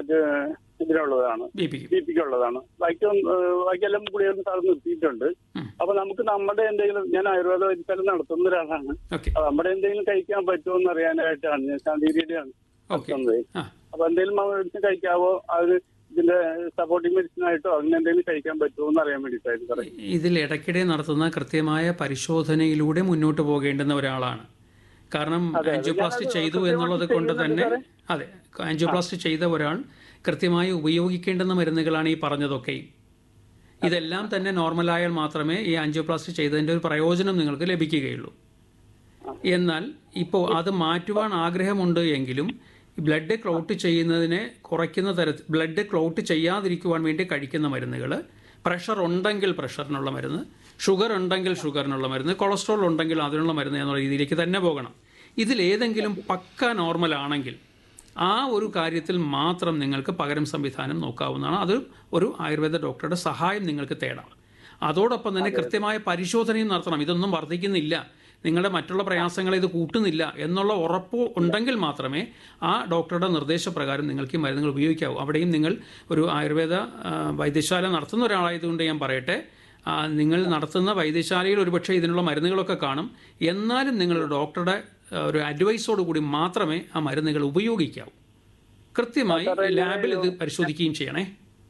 ഇത് ഇതിനുള്ളതാണ് ബി പിക്ക് ബി പിക്ക് ഉള്ളതാണ് ബാക്കി ഒന്ന്, ഏഹ്, ബാക്കിയെല്ലാം ഗുളികളും സാർ നിർത്തിയിട്ടുണ്ട് ഉം. അപ്പൊ നമുക്ക് നമ്മുടെ എന്തെങ്കിലും ഞാൻ ആയുർവേദ വൈദ്യശാല നടത്തുന്ന ഒരാളാണ് ഓക്കെ അപ്പൊ നമ്മുടെ എന്തെങ്കിലും കഴിക്കാൻ പറ്റുമോ എന്ന് അറിയാനായിട്ടാണ് ഞാൻ ശാന്തിഗിരിയുടെയാണ് ഓക്കെ നടത്തുന്നത് ആ അപ്പൊ എന്തെങ്കിലും മെഡിസിൻ കഴിക്കാവോ അത് ഇതിന്റെ സപ്പോർട്ടിംഗ് മെഡിസിൻ ആയിട്ടോ അങ്ങനെ എന്തെങ്കിലും കഴിക്കാൻ പറ്റുമോ എന്ന് അറിയാൻ വേണ്ടിയിട്ടായിരുന്നു സാറേ ഇതിൽ ഇടയ്ക്കിടെ നടത്തുന്ന കൃത്യമായ പരിശോധനയിലൂടെ മുന്നോട്ട് പോകേണ്ടുന്ന ഒരാളാണ് കാരണം ആൻജിയോപ്ലാസ്റ്റി ഞാനത് ചെയ്തു എന്നുള്ളത് കൊണ്ട് തന്നെ അതെ ആൻജിയോപ്ലാസ്റ്റി ചെയ്ത ഒരാൾ കൃത്യമായി ഉപയോഗിക്കേണ്ടുന്ന മരുന്നുകളാണ് ഈ പറഞ്ഞതൊക്കെയും ഇതെല്ലാം തന്നെ നോർമലായാൽ മാത്രമേ ഈ ആൻജിയോപ്ലാസ്റ്റി ചെയ്തതിൻ്റെ ഒരു പ്രയോജനം നിങ്ങൾക്ക് ലഭിക്കുകയുള്ളൂ എന്നാൽ ഇപ്പോൾ അത് മാറ്റുവാൻ ആഗ്രഹമുണ്ട് എങ്കിലും ബ്ലഡ് ക്ലോട്ട് ചെയ്യുന്നതിനെ കുറയ്ക്കുന്ന തരത്തിൽ ബ്ലഡ് ക്ലോട്ട് ചെയ്യാതിരിക്കുവാൻ വേണ്ടി കഴിക്കുന്ന മരുന്നുകൾ പ്രഷർ ഉണ്ടെങ്കിൽ പ്രഷറിനുള്ള മരുന്ന് ഷുഗർ ഉണ്ടെങ്കിൽ ഷുഗറിനുള്ള മരുന്ന് കൊളസ്ട്രോൾ ഉണ്ടെങ്കിൽ അതിനുള്ള മരുന്ന് എന്നുള്ള രീതിയിലേക്ക് തന്നെ പോകണം ഇതിലേതെങ്കിലും പക്ക നോർമൽ ആണെങ്കിൽ ആ ഒരു കാര്യത്തിൽ മാത്രം നിങ്ങൾക്ക് പകരം സംവിധാനം നോക്കാവുന്നതാണ് അത് ഒരു ആയുർവേദ ഡോക്ടറുടെ സഹായം നിങ്ങൾക്ക് തേടാം അതോടൊപ്പം തന്നെ കൃത്യമായ പരിശോധനയും നടത്തണം ഇതൊന്നും വർദ്ധിക്കുന്നില്ല നിങ്ങളുടെ മറ്റുള്ള പ്രയാസങ്ങളെ ഇത് കൂട്ടുന്നില്ല എന്നുള്ള ഉറപ്പ് ഉണ്ടെങ്കിൽ മാത്രമേ ആ ഡോക്ടറുടെ നിർദ്ദേശപ്രകാരം നിങ്ങൾക്ക് ഈ മരുന്നുകൾ ഉപയോഗിക്കാവൂ അവിടെയും നിങ്ങൾ ഒരു ആയുർവേദ ആ, വൈദ്യശാല നടത്തുന്ന ഒരാളായതുകൊണ്ട് ഞാൻ പറയട്ടെ ആ, നിങ്ങൾ നടത്തുന്ന വൈദ്യശാലയിൽ ഒരുപക്ഷെ ഇതിനുള്ള മരുന്നുകളൊക്കെ കാണും എന്നാലും നിങ്ങളുടെ ഡോക്ടറുടെ ആ, ഒരു അഡ്വൈസോട് കൂടി മാത്രമേ ആ മരുന്നുകൾ ഉപയോഗിക്കാവൂ കൃത്യമായി ലാബിൽ ഇത് പരിശോധിക്കുകയും ചെയ്യണേ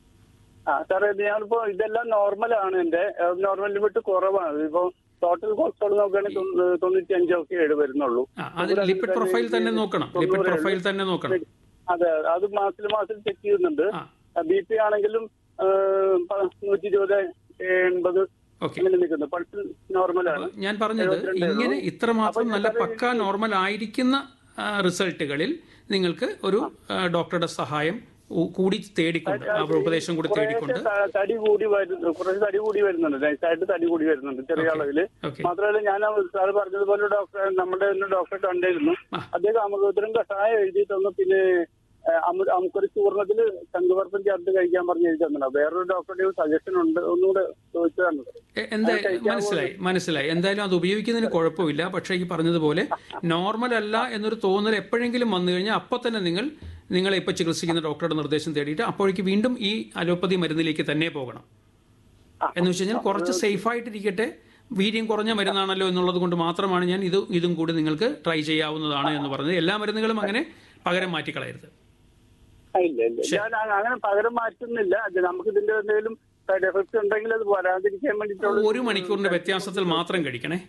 ആ സാറേ ഇത് ഞാനിപ്പോ ഇതെല്ലാം നോർമലാണ് എന്റെ നോർമൽ ലിമിറ്റ് കുറവാണ് ഇപ്പൊ ടോട്ടൽ കൊളസ്ട്രോൾ നോക്കുകയാണെങ്കിൽ തൊണ്ണൂ- തൊണ്ണൂറ്റി അഞ്ചൊക്കെ ഏഴ് വരുന്നുള്ളൂ ആ അത് ലിപ്പിഡ് പ്രൊഫൈൽ തന്നെ നോക്കണം ലിപ്പിഡ് പ്രൊഫൈൽ തന്നെ നോക്കണം അതെ അത് മാസത്തിൽ മാസത്തിൽ ചെക്ക് ചെയ്യുന്നുണ്ട് ആ ബി പി ആണെങ്കിലും നൂറ്റി ഇരുപത് എൺപത് ഓക്കെ അങ്ങനെ നിൽക്കുന്നു പൾസ് നോർമലാണ് ഞാൻ പറഞ്ഞത് ഇങ്ങനെ ഇത്രമാത്രം നല്ല പക്ക നോർമൽ ആയിരിക്കുന്ന ആ, റിസൾട്ടുകളിൽ നിങ്ങൾക്ക് ഒരു ആ, ഡോക്ടറുടെ സഹായം ഉ- കൂടി തേടിക്കൊണ്ട് ആ ഉപദേശം കൂടി തേടിക്കൊണ്ട് ത- തടി കൂടി വരുന്നു കുറച്ച് തടി കൂടി വരുന്നുണ്ട് നൈസായിട്ട് തടി കൂടി വരുന്നുണ്ട് ചെറിയ അളവില് ഓക്കെ മാത്രമല്ല ഞാൻ സാർ പറഞ്ഞതുപോലെ ഡോക്ടർ നമ്മുടെ ഒന്ന് ഡോക്ടറെ കണ്ടിരുന്നു ആ. അദ്ദേഹം അമൃതോത്തരം കഷായം എഴുതി തന്നു പിന്നെ ഏഹ്, അമൃ- അമുക്കൊരു ചൂർണത്തിൽ ശംഖുവർപ്പം ചേർത്ത് കഴിക്കാൻ പറഞ്ഞ് എഴുതി തന്നില്ല വേറൊരു ഡോക്ടറുടെ സജഷൻ ഉണ്ട് ഒന്നുകൂടെ ചോദിച്ചതാണ് എ- എന്താ മനസ്സിലായി മനസ്സിലായി എന്തായാലും അത് ഉപയോഗിക്കുന്നതിന് കുഴപ്പമില്ല പക്ഷേ ഈ പറഞ്ഞതുപോലെ നോർമൽ അല്ല എന്നൊരു തോന്നൽ എപ്പോഴെങ്കിലും വന്നു കഴിഞ്ഞാൽ അപ്പോൾ തന്നെ നിങ്ങൾ നിങ്ങളെ ഇപ്പോൾ ചികിത്സിക്കുന്ന ഡോക്ടറുടെ നിർദ്ദേശം തേടിയിട്ട് അപ്പോഴേക്ക് വീണ്ടും ഈ അലോപ്പതി മരുന്നിലേക്ക് തന്നെ പോകണം എന്ന് വെച്ച് കഴിഞ്ഞാൽ കുറച്ച് സേഫായിട്ടിരിക്കട്ടെ വീര്യം കുറഞ്ഞ മരുന്നാണല്ലോ എന്നുള്ളത് കൊണ്ട് മാത്രമാണ് ഞാൻ ഇത് ഇതും കൂടി നിങ്ങൾക്ക് ട്രൈ ചെയ്യാവുന്നതാണ് എന്ന് പറഞ്ഞത് എല്ലാ മരുന്നുകളും അങ്ങനെ പകരം മാറ്റിക്കളയരുത് ആ, ഇല്ല ഇല്ല ഞാൻ അ- അങ്ങനെ പകരം മാറ്റുന്നില്ല അത് നമുക്ക് ഇതിന്റെ എന്തെങ്കിലും സൈഡ് എഫക്ട്സ് ഉണ്ടെങ്കിൽ അത് വരാതിരിക്കാൻ വേണ്ടിയിട്ടുള്ള ഒരു മണിക്കൂറിന്റെ വ്യത്യാസത്തിൽ മാത്രം കഴിക്കണേ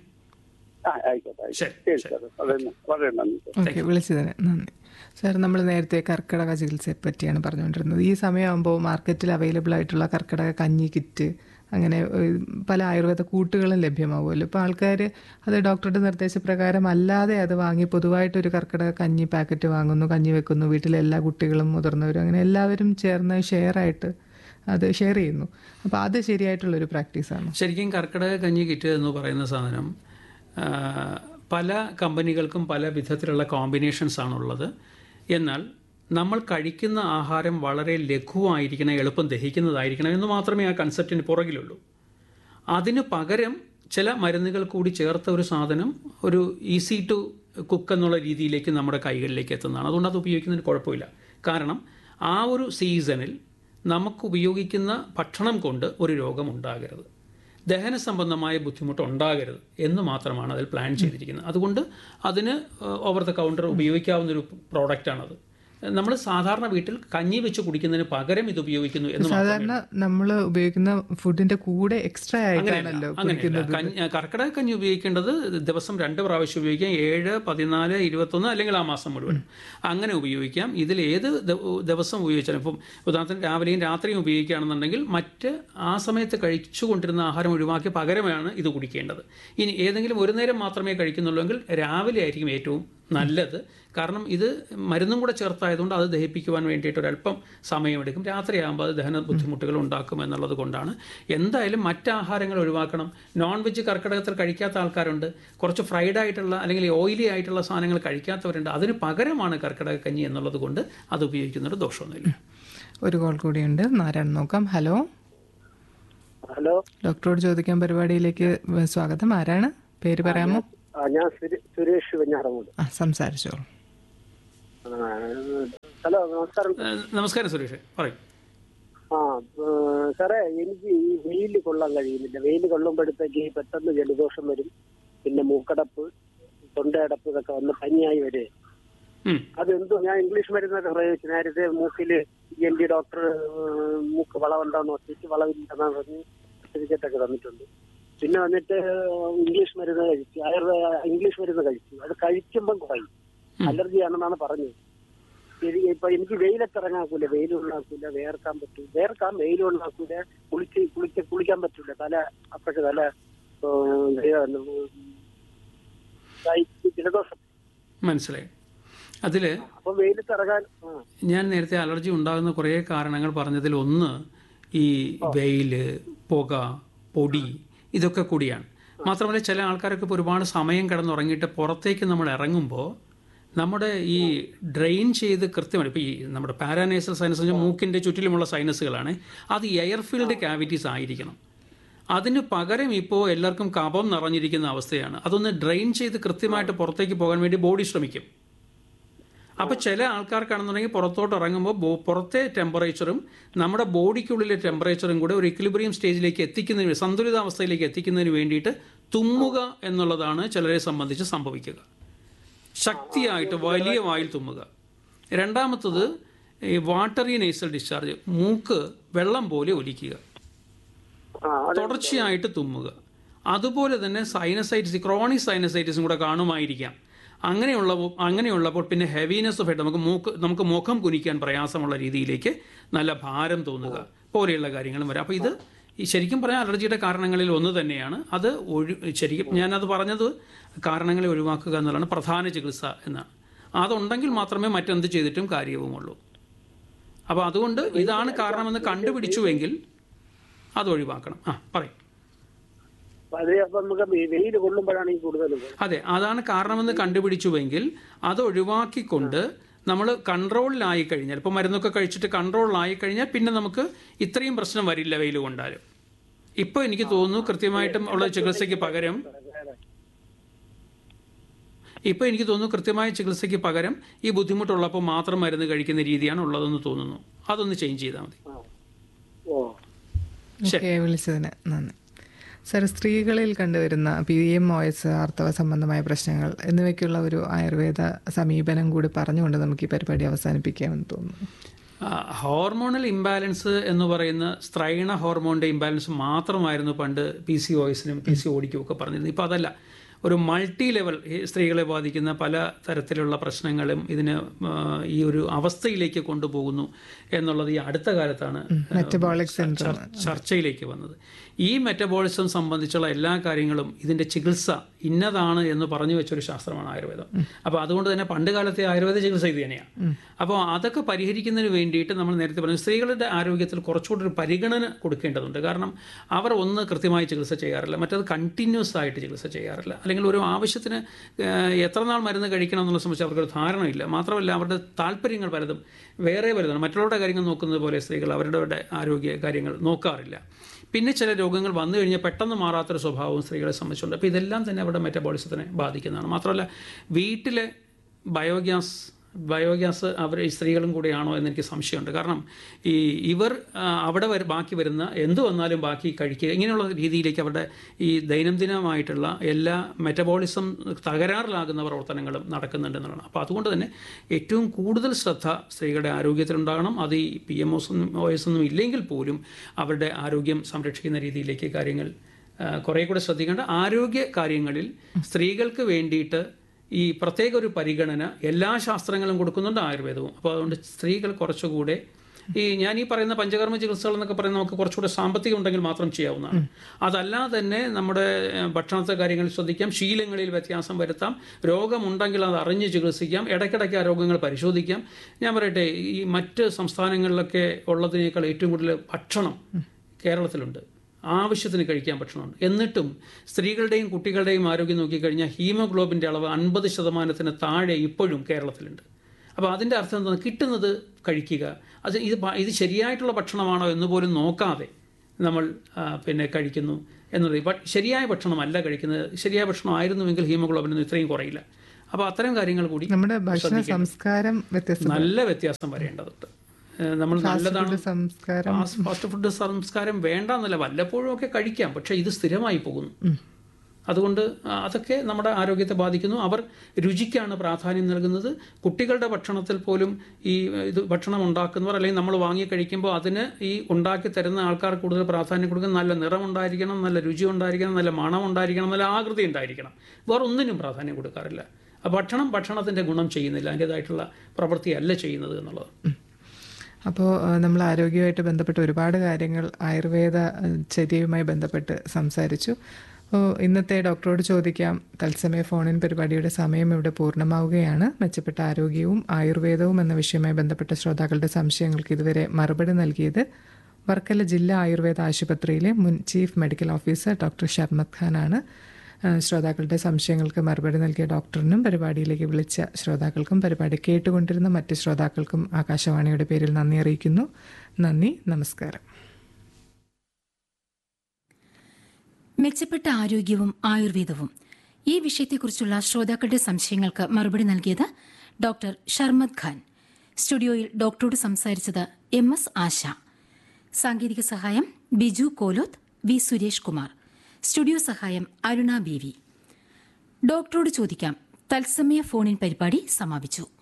ആ, ആയിക്കോട്ടെ ആയിക്കോട്ടെ. ശരി ശരി സാർ വളരെ വളരെ നന്ദി സാർ ഓക്കെ വിളിച്ചതിന് നന്ദി സാർ നമ്മൾ നേരത്തെ കർക്കിടക ചികിത്സയെ പറ്റിയാണ് പറഞ്ഞുകൊണ്ടിരുന്നത് ഈ സമയമാകുമ്പോൾ മാർക്കറ്റിൽ അവൈലബിൾ ആയിട്ടുള്ള കർക്കിടക കഞ്ഞി കിറ്റ് അങ്ങനെ ഏഹ്, പല ആയുർവേദ കൂട്ടുകളും ലഭ്യമാവുമല്ലോ ഇപ്പോൾ ആൾക്കാർ അത് ഡോക്ടറുടെ നിർദ്ദേശപ്രകാരം അല്ലാതെ അത് വാങ്ങി പൊതുവായിട്ടൊരു കർക്കിടക കഞ്ഞി പാക്കറ്റ് വാങ്ങുന്നു കഞ്ഞി വെക്കുന്നു വീട്ടിലെ എല്ലാ കുട്ടികളും മുതിർന്നവരും അങ്ങനെ എല്ലാവരും ചേർന്ന് ഷെയർ ആയിട്ട് അത് ഷെയർ ചെയ്യുന്നു അപ്പോൾ അത് ശരിയായിട്ടുള്ളൊരു പ്രാക്ടീസാണ് ശരിക്കും കർക്കിടക കഞ്ഞി കിറ്റ് എന്ന് പറയുന്ന സാധനം ആ, പല കമ്പനികൾക്കും പല വിധത്തിലുള്ള കോമ്പിനേഷൻസ് ആണുള്ളത് എന്നാൽ നമ്മൾ കഴിക്കുന്ന ആഹാരം വളരെ ലഘുവായിരിക്കണം എളുപ്പം ദഹിക്കുന്നതായിരിക്കണം എന്ന് മാത്രമേ ആ കൺസെപ്റ്റിന് പുറകിലുള്ളൂ അതിന് പകരം ചില മരുന്നുകൾ കൂടി ചേർത്ത ഒരു സാധനം ഒരു ഈസി ടു കുക്ക് എന്നുള്ള രീതിയിലേക്ക് നമ്മുടെ കൈകളിലേക്ക് എത്തുന്നതാണ് അതുകൊണ്ട് അത് ഉപയോഗിക്കുന്നതിന് കുഴപ്പമില്ല കാരണം ആ ഒരു സീസണിൽ നമുക്ക് ഉപയോഗിക്കുന്ന ഭക്ഷണം കൊണ്ട് ഒരു രോഗം ഉണ്ടാകരുത് ദഹന സംബന്ധമായ ബുദ്ധിമുട്ട് ഉണ്ടാകരുത് എന്ന് മാത്രമാണ് അതിൽ പ്ലാൻ ചെയ്തിരിക്കുന്നത് അതുകൊണ്ട് അതിന് ഓവർ ദ കൗണ്ടർ ഉപയോഗിക്കാവുന്ന ഒരു പ്രോഡക്റ്റാണത് നമ്മൾ സാധാരണ വീട്ടിൽ കഞ്ഞി വെച്ച് കുടിക്കുന്നതിന് പകരം ഇത് ഉപയോഗിക്കുന്നു എന്ന് മാത്രമേ സാധാരണ നമ്മൾ ഉപയോഗിക്കുന്ന ഫുഡിന്റെ കൂടെ എക്സ്ട്രാ ആയിട്ടാണല്ലോ അങ്ങനെയല്ല കഞ്ഞി കർക്കിടക കഞ്ഞി ഉപയോഗിക്കേണ്ടത് ദിവസം രണ്ട് പ്രാവശ്യം ഉപയോഗിക്കാം ഏഴ് പതിനാല് ഇരുപത്തൊന്ന് അല്ലെങ്കിൽ ആ മാസം മുഴുവൻ അങ്ങനെ ഉപയോഗിക്കാം ഇതിൽ ഏത് ദ- ദിവസം ഉപയോഗിച്ചാലും ഇപ്പം ഉദാഹരണത്തിന് രാവിലെയും രാത്രിയും ഉപയോഗിക്കുകയാണെന്നുണ്ടെങ്കിൽ മറ്റ് ആ സമയത്ത് കഴിച്ചുകൊണ്ടിരുന്ന ആഹാരം ഒഴിവാക്കി പകരമാണ് ഇത് കുടിക്കേണ്ടത് ഇനി ഏതെങ്കിലും ഒരു നേരം മാത്രമേ കഴിക്കുന്നുള്ളൂവെങ്കിൽ രാവിലെ ആയിരിക്കും ഏറ്റവും നല്ലത് കാരണം ഇത് മരുന്നും കൂടെ ചേർത്തായതുകൊണ്ട് അത് ദഹിപ്പിക്കുവാൻ വേണ്ടിയിട്ട് ഒരല്പം സമയമെടുക്കും രാത്രിയാകുമ്പോൾ അത് ദഹന ബുദ്ധിമുട്ടുകൾ ഉണ്ടാക്കും എന്നുള്ളത് കൊണ്ടാണ് എന്തായാലും മറ്റ് ആഹാരങ്ങൾ ഒഴിവാക്കണം നോൺ വെജ് കർക്കിടകത്തിൽ കഴിക്കാത്ത ആൾക്കാരുണ്ട് കുറച്ച് ഫ്രൈഡ് ആയിട്ടുള്ള അല്ലെങ്കിൽ ഓയിലി ആയിട്ടുള്ള സാധനങ്ങൾ കഴിക്കാത്തവരുണ്ട് അതിന് പകരമാണ് കർക്കിടക കഞ്ഞി എന്നുള്ളത് കൊണ്ട് അത് ഉപയോഗിക്കുന്നത് ദോഷമൊന്നുമില്ല ഒരു കോൾ കൂടിയുണ്ട് ആരാണ് നോക്കാം ഹലോ ഹലോ ഡോക്ടറോട് ചോദിക്കാൻ പരിപാടിയിലേക്ക് സ്വാഗതം ആരാണ് പേര് പറയാമോ ഞാൻ സുരേഷ് വെഞ്ഞാറമൂട് ആ സംസാരിച്ചോളൂ ഹലോ നമസ്കാരം ഏഹ്, നമസ്കാരം സുരേഷ് പറയും ആ ഏഹ് സാറേ എനിക്ക് ഈ വെയിൽ കൊള്ളാൻ കഴിയുന്നില്ല വെയിൽ കൊള്ളുമ്പോഴത്തേക്ക് പെട്ടെന്ന് ജലദോഷം വരും പിന്നെ മൂക്കടപ്പ് തൊണ്ടയടപ്പ് ഇതൊക്കെ വന്ന് പനിയായി വരെ ഉം. അതെന്തോ ഞാൻ ഇംഗ്ലീഷ് മരുന്നൊക്കെ പ്രയോഗിച്ചു നേരത്തെ മൂക്കില് ഇ എൻ ഡി ഡോക്ടർ ഏഹ്, മൂക്ക് വളവുണ്ടോന്ന് നോക്കിയിട്ട് വളവില്ലെന്നാ പറഞ്ഞ് സർട്ടിഫിക്കറ്റ് ഒക്കെ തന്നിട്ടുണ്ട് പിന്നെ വന്നിട്ട് ഇംഗ്ലീഷ് മരുന്ന് കഴിച്ചു ആയുർവേദ ഇംഗ്ലീഷ് മരുന്ന് കഴിച്ചു അത് കഴിക്കുമ്പം കുറയും അലർജി ആണെന്നാണ് പറഞ്ഞത് ശരി ഇപ്പൊ എനിക്ക് വെയിലത്ത് ഇറങ്ങാക്കൂല വെയിൽ ഉണ്ടാക്കൂല വേർക്കാൻ പറ്റൂ വേർക്കാൻ വെയിൽ ഉണ്ടാക്കൂല കുളിച്ച് കുളിച്ച് കുളിക്കാൻ പറ്റൂല തല അപ്പോഴത്തെ തല ഏഹ്, ഇതാണ്, ഇതായി ജലദോഷം മനസ്സിലായി അതിൽ അപ്പൊ വെയിലത്ത് ഇറങ്ങാൻ ആ, ഞാൻ നേരത്തെ അലർജി ഉണ്ടാകുന്ന കുറേ കാരണങ്ങൾ പറഞ്ഞതിൽ ഒന്ന് ഈ വെയില് പുക പൊടി ഇതൊക്കെ കൂടിയാണ് മാത്രമല്ല ചില ആൾക്കാരൊക്കെ ഇപ്പോൾ ഒരുപാട് സമയം കിടന്നുറങ്ങിയിട്ട് പുറത്തേക്ക് നമ്മൾ ഇറങ്ങുമ്പോൾ നമ്മുടെ ഈ ഡ്രെയിൻ ചെയ്ത് കൃത്യമായി ഇപ്പോൾ ഈ നമ്മുടെ പാരാനേസൽ സൈനസ് എന്ന് വെച്ചാൽ മൂക്കിൻ്റെ ചുറ്റിലുമുള്ള സൈനസുകളാണ് അത് എയർ ഫീൽഡ് ക്യാവിറ്റീസ് ആയിരിക്കണം അതിന് പകരം ഇപ്പോൾ എല്ലാവർക്കും കഫം നിറഞ്ഞിരിക്കുന്ന അവസ്ഥയാണ് അതൊന്ന് ഡ്രെയിൻ ചെയ്ത് കൃത്യമായിട്ട് പുറത്തേക്ക് പോകാൻ വേണ്ടി ബോഡി ശ്രമിക്കും അപ്പോൾ ചില ആൾക്കാർക്കാണെന്നുണ്ടെങ്കിൽ പുറത്തോട്ട് ഇറങ്ങുമ്പോൾ ബോ- പുറത്തെ ടെമ്പറേച്ചറും നമ്മുടെ ബോഡിക്കുള്ളിലെ ടെമ്പറേച്ചറും കൂടെ ഒരു ഇക്വിലിബ്രിയം സ്റ്റേജിലേക്ക് എത്തിക്കുന്നതിന് വേ- സന്തുലിതാവസ്ഥയിലേക്ക് എത്തിക്കുന്നതിന് വേണ്ടിയിട്ട് തുമ്മുക എന്നുള്ളതാണ് ചിലരെ സംബന്ധിച്ച് സംഭവിക്കുക ശക്തിയായിട്ട് വലിയ വായിൽ തുമ്മുക രണ്ടാമത്തത് ഈ വാട്ടറി നേസൽ ഡിസ്ചാർജ് മൂക്ക് വെള്ളം പോലെ ഒലിക്കുക ആ അത് തുടർച്ചയായിട്ട് തുമ്മുക അതുപോലെ തന്നെ സൈനസൈറ്റിസ് ക്രോണിക് സൈനസൈറ്റിസും കൂടെ കാണുമായിരിക്കാം അങ്ങനെയുള്ള അങ്ങനെയുള്ളപ്പോൾ പിന്നെ ഹെവിനെസ് ഓഫ് ഹെഡ് നമുക്ക് മൂക്ക് നമുക്ക് മുഖം കുനിക്കാൻ പ്രയാസമുള്ള രീതിയിലേക്ക് നല്ല ഭാരം തോന്നുക പോലെയുള്ള കാര്യങ്ങളും വരാം അപ്പോൾ ഇത് ഈ ശരിക്കും പറഞ്ഞാൽ അലർജിയുടെ കാരണങ്ങളിൽ ഒന്ന് തന്നെയാണ് അത് ഒഴി ശരിക്കും ഞാനത് പറഞ്ഞത് കാരണങ്ങളെ ഒഴിവാക്കുക എന്നുള്ളതാണ് പ്രധാന ചികിത്സ എന്നാണ് അതുണ്ടെങ്കിൽ മാത്രമേ മറ്റെന്ത് ചെയ്തിട്ടും കാര്യവുമുള്ളൂ അപ്പോൾ അതുകൊണ്ട് ഇതാണ് കാരണമെന്ന് കണ്ടുപിടിച്ചുവെങ്കിൽ അത് ഒഴിവാക്കണം ആ പറയും അത് അപ്പൊ നമുക്ക് വെയിൽ കൊള്ളുമ്പോഴാണ് ഈ കൂടുതലും അതെ അതാണ് കാരണമെന്ന് കണ്ടുപിടിച്ചുവെങ്കിൽ അത് ഒഴിവാക്കിക്കൊണ്ട് നമ്മൾ കൺട്രോളിലായി കഴിഞ്ഞാൽ ഇപ്പോൾ മരുന്നൊക്കെ കഴിച്ചിട്ട് കൺട്രോളിലായി കഴിഞ്ഞാൽ പിന്നെ നമുക്ക് ഇത്രയും പ്രശ്നം വരില്ല വെയിൽ കൊണ്ടാലും ഇപ്പോൾ എനിക്ക് തോന്നുന്നു കൃത്യമായിട്ടും ഉള്ള ചികിത്സയ്ക്ക് പകരം ഇപ്പോൾ എനിക്ക് തോന്നുന്നു കൃത്യമായ ചികിത്സയ്ക്ക് പകരം ഈ ബുദ്ധിമുട്ടുള്ളപ്പോൾ മാത്രം മരുന്ന് കഴിക്കുന്ന രീതിയാണ് ഉള്ളതെന്ന് തോന്നുന്നു അതൊന്ന് ചേഞ്ച് ചെയ്താൽ മതി ഓ ഓക്കെ വിളിച്ചതിന് നന്ദി സർ സ്ത്രീകളിൽ കണ്ടുവരുന്ന പി എം ഒ എസ് ആർത്തവ സംബന്ധമായ പ്രശ്നങ്ങൾ എന്നിവയ്ക്കുള്ള ഒരു ആയുർവേദ സമീപനം കൂടി പറഞ്ഞുകൊണ്ട് നമുക്ക് ഈ പരിപാടി അവസാനിപ്പിക്കാമെന്ന് തോന്നുന്നു ആ, ഹോർമോണൽ ഇംബാലൻസ് എന്ന് പറയുന്ന സ്ത്രൈണ ഹോർമോണിൻ്റെ ഇംബാലൻസ് മാത്രമായിരുന്നു പണ്ട് പി സി ഒയസിനും പി സി ഓടിക്കും ഒക്കെ പറഞ്ഞിരുന്നത് ഇപ്പോൾ അതല്ല ഒരു മൾട്ടി ലെവൽ ഈ സ്ത്രീകളെ ബാധിക്കുന്ന പല തരത്തിലുള്ള പ്രശ്നങ്ങളും ഇതിന് ആ, ഈ ഒരു അവസ്ഥയിലേക്ക് കൊണ്ടുപോകുന്നു എന്നുള്ളത് ഈ അടുത്ത കാലത്താണ് മെറ്റബോളിക് സിൻഡ്രോം ചർ- ചർച്ചയിലേക്ക് വന്നത് ഈ മെറ്റബോളിസം സംബന്ധിച്ചുള്ള എല്ലാ കാര്യങ്ങളും ഇതിന്റെ ചികിത്സ ഇന്നതാണ് എന്ന് പറഞ്ഞു വെച്ചൊരു ശാസ്ത്രമാണ് ആയുർവേദം അപ്പോൾ അതുകൊണ്ട് തന്നെ പണ്ട് കാലത്തെ ആയുർവേദ ചികിത്സ ഇത് തന്നെയാണ് അപ്പോൾ അതൊക്കെ പരിഹരിക്കുന്നതിന് വേണ്ടിയിട്ട് നമ്മൾ നേരത്തെ പറഞ്ഞു സ്ത്രീകളുടെ ആരോഗ്യത്തിൽ കുറച്ചുകൂടി ഒരു പരിഗണന കൊടുക്കേണ്ടതുണ്ട് കാരണം അവർ ഒന്ന് കൃത്യമായി ചികിത്സ ചെയ്യാറില്ല മറ്റത് കണ്ടിന്യൂസ് ആയിട്ട് ചികിത്സ ചെയ്യാറില്ല അല്ലെങ്കിൽ ഒരു ആവശ്യത്തിന് ഏഹ്, എത്ര നാൾ മരുന്ന് കഴിക്കണം എന്നുള്ള സംബന്ധിച്ച് അവർക്കൊരു ധാരണയില്ല മാത്രമല്ല അവരുടെ താല്പര്യങ്ങൾ പലതും വേറെ പലതാണ് മറ്റുള്ളവരുടെ കാര്യങ്ങൾ നോക്കുന്നത് പോലെ സ്ത്രീകൾ അവരുടെ ആരോഗ്യ കാര്യങ്ങൾ നോക്കാറില്ല പിന്നെ ചില രോഗങ്ങൾ വന്നു കഴിഞ്ഞാൽ പെട്ടെന്ന് മാറാത്തൊരു സ്വഭാവവും സ്ത്രീകളെ സംബന്ധിച്ചുണ്ട് അപ്പോൾ ഇതെല്ലാം തന്നെ അവരുടെ മെറ്റബോളിസത്തിനെ ബാധിക്കുന്നതാണ് മാത്രമല്ല വീട്ടിലെ ബയോഗ്യാസ് ബയോഗ്യാസ് അവർ ഈ സ്ത്രീകളും കൂടെയാണോ എന്ന് എനിക്ക് സംശയമുണ്ട് കാരണം ഈ ഇവർ ആ, അവിടെ വരെ ബാക്കി വരുന്ന എന്ത് വന്നാലും ബാക്കി കഴിക്കുക ഇങ്ങനെയുള്ള രീതിയിലേക്ക് അവരുടെ ഈ ദൈനംദിനമായിട്ടുള്ള എല്ലാ മെറ്റബോളിസം തകരാറിലാകുന്ന പ്രവർത്തനങ്ങളും നടക്കുന്നുണ്ടെന്നുള്ളതാണ് അപ്പോൾ അതുകൊണ്ട് തന്നെ ഏറ്റവും കൂടുതൽ ശ്രദ്ധ സ്ത്രീകളുടെ ആരോഗ്യത്തിലുണ്ടാകണം അത് ഈ P M OS O S ഒന്നും ഇല്ലെങ്കിൽ പോലും അവരുടെ ആരോഗ്യം സംരക്ഷിക്കുന്ന രീതിയിലേക്ക് കാര്യങ്ങൾ ആ, കുറേ കൂടെ ശ്രദ്ധിക്കേണ്ട ആരോഗ്യ കാര്യങ്ങളിൽ സ്ത്രീകൾക്ക് വേണ്ടിയിട്ട് ഈ പ്രത്യേക ഒരു പരിഗണന എല്ലാ ശാസ്ത്രങ്ങളും കൊടുക്കുന്നുണ്ട് ആയുർവേദവും അപ്പോൾ അതുകൊണ്ട് സ്ത്രീകൾ കുറച്ചുകൂടെ ഈ ഞാൻ ഈ പറയുന്ന പഞ്ചകർമ്മ ചികിത്സകൾ എന്നൊക്കെ പറയുന്നത് നമുക്ക് കുറച്ചുകൂടെ സാമ്പത്തികം ഉണ്ടെങ്കിൽ മാത്രം ചെയ്യാവുന്നതാണ് അതല്ലാതെ തന്നെ നമ്മുടെ ഏഹ്, ഭക്ഷണത്തെ കാര്യങ്ങൾ ശ്രദ്ധിക്കാം ശീലങ്ങളിൽ വ്യത്യാസം വരുത്താം രോഗമുണ്ടെങ്കിൽ അത് അറിഞ്ഞ് ചികിത്സിക്കാം ഇടയ്ക്കിടയ്ക്ക് ആ രോഗങ്ങൾ പരിശോധിക്കാം ഞാൻ പറയട്ടെ ഈ മറ്റ് സംസ്ഥാനങ്ങളിലൊക്കെ ഉള്ളതിനേക്കാൾ ഏറ്റവും കൂടുതൽ ഭക്ഷണം കേരളത്തിലുണ്ട് ആവശ്യത്തിന് കഴിക്കാൻ ഭക്ഷണമുണ്ട് എന്നിട്ടും സ്ത്രീകളുടെയും കുട്ടികളുടെയും ആരോഗ്യം നോക്കിക്കഴിഞ്ഞാൽ ഹീമോഗ്ലോബിൻ്റെ അളവ് അൻപത് ശതമാനത്തിന് താഴെ ഇപ്പോഴും കേരളത്തിലുണ്ട് അപ്പോൾ അതിൻ്റെ അർത്ഥം എന്താണ് കിട്ടുന്നത് കഴിക്കുക അത് ഇത് ഭ- ഇത് ശരിയായിട്ടുള്ള ഭക്ഷണമാണോ എന്ന് പോലും നോക്കാതെ നമ്മൾ ആ, പിന്നെ കഴിക്കുന്നു എന്നുള്ളത് ബട്ട് ശരിയായ ഭക്ഷണമല്ല കഴിക്കുന്നത് ശരിയായ ഭക്ഷണമായിരുന്നുവെങ്കിൽ ഹീമോഗ്ലോബിനൊന്നും ഇത്രയും കുറയില്ല അപ്പോൾ അത്തരം കാര്യങ്ങൾ കൂടി നമ്മുടെ ഭക്ഷണ സംസ്കാരം വ്യത്യസ്ത നല്ല വ്യത്യാസം വരേണ്ടതുണ്ട് ഏഹ് നമ്മൾ നല്ലതാണ് സംസ്കാരം ഫാസ്റ്റ് ഫാസ്റ്റ് ഫുഡ് സംസ്കാരം വേണ്ട എന്നല്ല വല്ലപ്പോഴും ഒക്കെ കഴിക്കാം പക്ഷേ ഇത് സ്ഥിരമായി പോകുന്നു അതുകൊണ്ട് ആ, അതൊക്കെ നമ്മുടെ ആരോഗ്യത്തെ ബാധിക്കുന്നു അവർ രുചിക്കാണ് പ്രാധാന്യം നൽകുന്നത് കുട്ടികളുടെ ഭക്ഷണത്തിൽ പോലും ഈ ഇത് ഭക്ഷണം ഉണ്ടാക്കുന്നവർ അല്ലെങ്കിൽ നമ്മൾ വാങ്ങി കഴിക്കുമ്പോൾ അതിന് ഈ ഉണ്ടാക്കി തരുന്ന ആൾക്കാർ കൂടുതൽ പ്രാധാന്യം കൊടുക്കുന്ന നല്ല നിറം ഉണ്ടായിരിക്കണം നല്ല രുചി ഉണ്ടായിരിക്കണം നല്ല മണം ഉണ്ടായിരിക്കണം നല്ല ആകൃതി ഉണ്ടായിരിക്കണം വേറെ ഒന്നിനും പ്രാധാന്യം കൊടുക്കാറില്ല ആ ഭക്ഷണം ഭക്ഷണത്തിൻ്റെ ഗുണം ചെയ്യുന്നില്ല അതിൻ്റേതായിട്ടുള്ള പ്രവൃത്തിയല്ല ചെയ്യുന്നത് എന്നുള്ളത് അപ്പോൾ നമ്മൾ ആരോഗ്യമായിട്ട് ബന്ധപ്പെട്ട് ഒരുപാട് കാര്യങ്ങൾ ആയുർവേദ ഏഹ്, ചര്യയുമായി ബന്ധപ്പെട്ട് സംസാരിച്ചു അപ്പോൾ ഇന്നത്തെ ഡോക്ടറോട് ചോദിക്കാം തത്സമയ ഫോണിൻ പരിപാടിയുടെ സമയം ഇവിടെ പൂർണ്ണമാവുകയാണ് മെച്ചപ്പെട്ട ആരോഗ്യവും ആയുർവേദവും എന്ന വിഷയവുമായി ബന്ധപ്പെട്ട ശ്രോതാക്കളുടെ സംശയങ്ങൾക്ക് ഇതുവരെ മറുപടി നൽകിയത് വർക്കല ജില്ലാ ആയുർവേദ ആശുപത്രിയിലെ മുൻ chief medical officer doctor Sharmath ഖാനാണ് ഏഹ് ശ്രോതാക്കളുടെ സംശയങ്ങൾക്ക് മറുപടി നൽകിയ ഡോക്ടറിനും പരിപാടിയിലേക്ക് വിളിച്ച ശ്രോതാക്കൾക്കും പരിപാടി കേട്ടുകൊണ്ടിരുന്ന മറ്റ് ശ്രോതാക്കൾക്കും ആകാശവാണിയുടെ പേരിൽ നന്ദി അറിയിക്കുന്നു നന്ദി നമസ്കാരം മെച്ചപ്പെട്ട ആരോഗ്യവും ആയുർവേദവും ഈ വിഷയത്തെക്കുറിച്ചുള്ള ശ്രോതാക്കളുടെ സംശയങ്ങൾക്ക് മറുപടി നൽകിയത് ഡോക്ടർ ഷർമദ് ഖാൻ സ്റ്റുഡിയോയിൽ ഡോക്ടറോട് സംസാരിച്ചത് എം എസ് ആശ സാങ്കേതിക സഹായം ബിജു കോലോത്ത് വി സുരേഷ് കുമാർ സ്റ്റുഡിയോ സഹായം അരുണ ബി വി ഡോക്ടറോട് ചോദിക്കാം തത്സമയ ഫോണിൻ പരിപാടി സമാപിച്ചു